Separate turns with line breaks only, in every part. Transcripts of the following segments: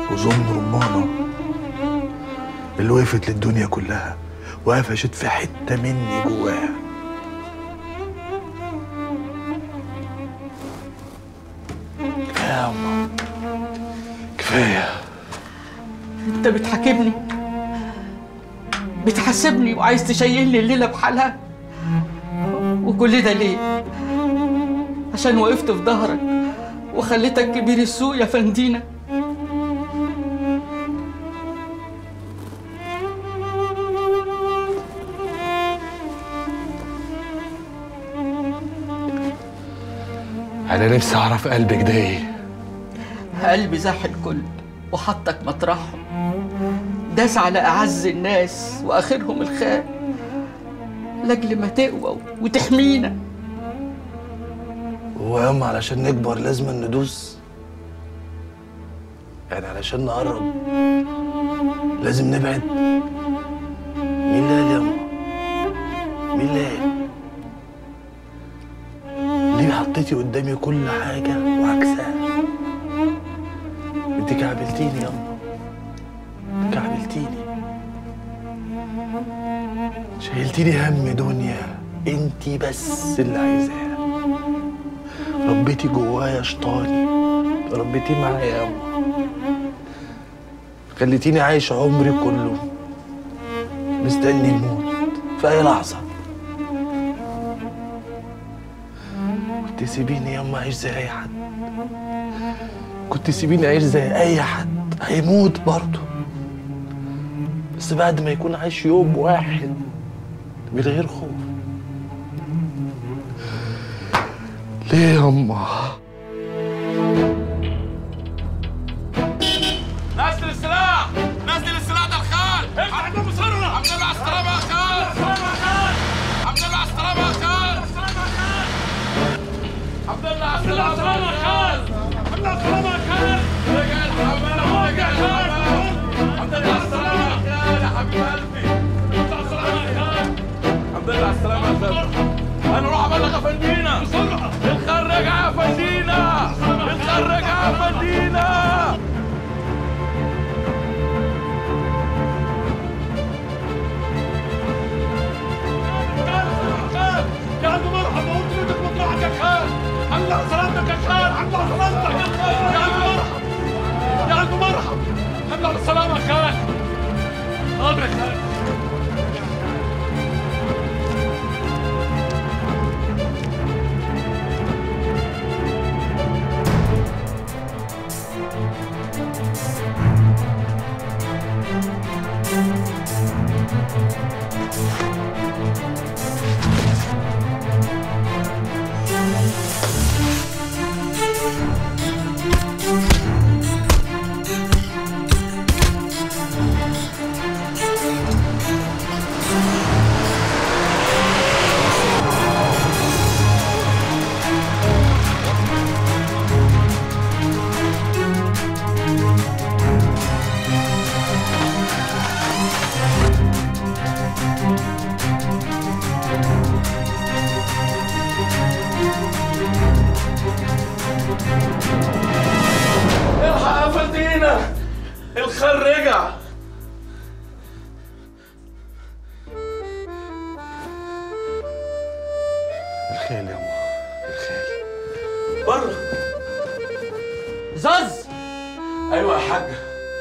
وظن رمانة اللي وقفت للدنيا كلها وقفشت في حتة مني جواها كفاية يا أما كفاية
انت بتحاكمني بتحاسبني وعايز تشيلني الليله بحالها وكل ده ليه عشان وقفت في ظهرك وخليتك كبير السوق يا فندينا
أنا نفسي أعرف قلبك ده إيه
قلبي زاح الكل وحطك مطرحهم داس على أعز الناس وآخرهم الخال لأجل ما تقوى وتحمينا
هو ياما علشان نكبر لازم ندوس يعني علشان نقرب لازم نبعد مين اللي قال ياما مين اللي قال ليه حطيتي قدامي كل حاجة وعكسها انت كعبلتيني ياما انت كعبلتيني شايلتيني هم دنيا انتي بس اللي عايزاها ربيتي جوايا شطاني ربيتيه معايا يا أما خليتيني عايش عمري كله مستني الموت في أي لحظة كنت سيبيني ياما أعيش زي أي حد كنت سيبيني أعيش زي أي حد هيموت برضه بس بعد ما يكون عايش يوم واحد من غير خوف ليه ياما
نزل السلاح نزل السلاح ده الخال افتح الباب بسرعه عبد الله على السلامه يا خال عبد الله على السلامه يا خال عبد الله على السلامه يا خال عبد الله على السلامه يا خال رجع الحمام رجع الحمام عبد الله على السلامه يا خال يا حبيب قلبي عبد الله على السلامه يا خال عبد الله على السلامه يا خال انا اروح ابلغ افندينا بسرعه الخال رجع يا فندينا الخال رجع يا فندينا يا عم مرحبا قلت لي بدك مطرحك يا خال الله سلامتك يا خال الله سلامتك يا خال يا عم مرحبا يا عم مرحبا الله على السلامة يا خال حاضر يا خال الحق يا فندينا الخال رجع
الخيل ياما الخيل
بره
زز
ايوه يا حاجه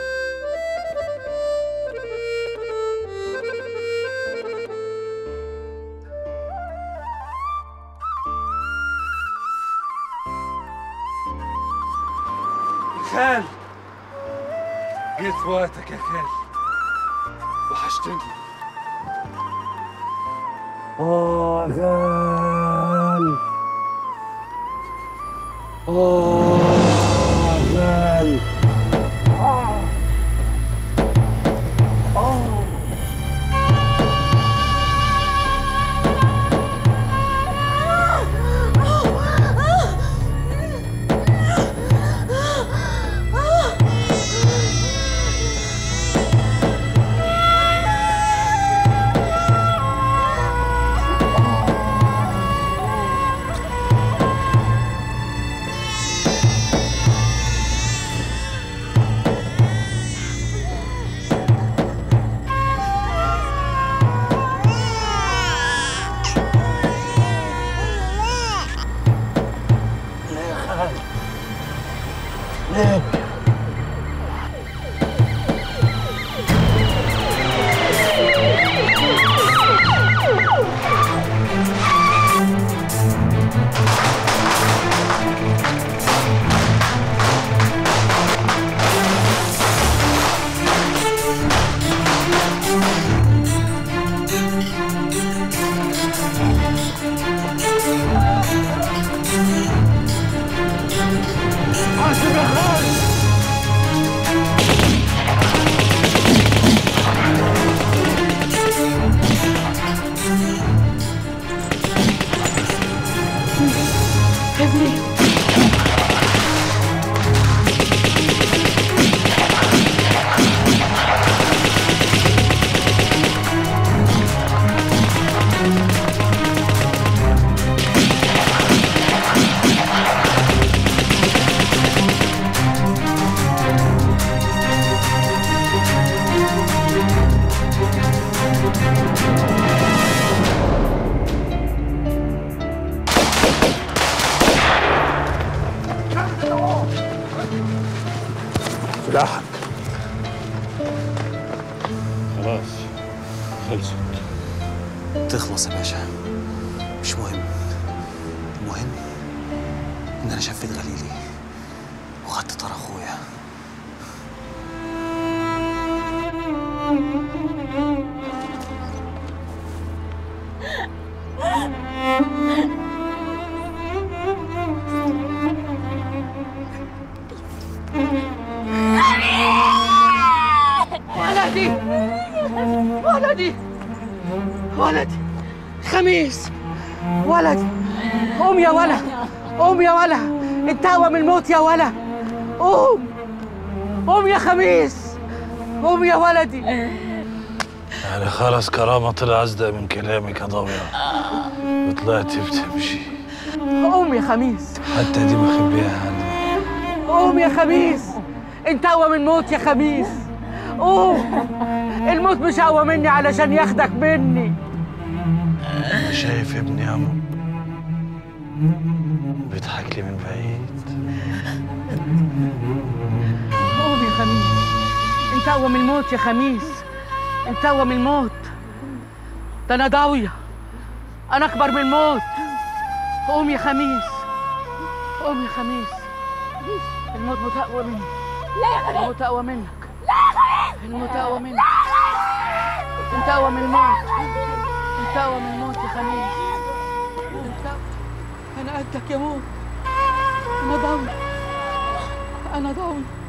خال جيت في وقتك يا خال وحشتني
آه غال آه غال سلاحك
خلاص خلصت
تخلص يا باشا مش مهم المهم ان انا شفيت غليلي وخدت طار اخويا
ولدي ولدي ولدي خميس ولدي قوم يا ولا قوم يا ولا انتهى من الموت يا ولا قوم قوم يا خميس قوم يا ولدي
يعني خلاص كرامة طلع أصدق من كلامك يا ضوية وطلعتي بتمشي
قوم يا خميس
حتى دي مخبيها عني
قوم يا خميس انت اقوى من الموت يا خميس قوم الموت مش اقوى مني علشان ياخدك مني
أنا شايف ابني يا أمه بيضحك لي من بعيد
قوم يا خميس انت اقوى من الموت يا خميس انت اقوى من الموت ده انا ضاوية انا اكبر من الموت قوم يا خميس قوم يا خميس الموت موت اقوى مني لا يا خميس الموت اقوى منك لا يا خميس الموت اقوى منك انت اقوى من الموت انت اقوى من الموت يا خميس انت انا قدك يا موت انا ضاوية انا ضاوية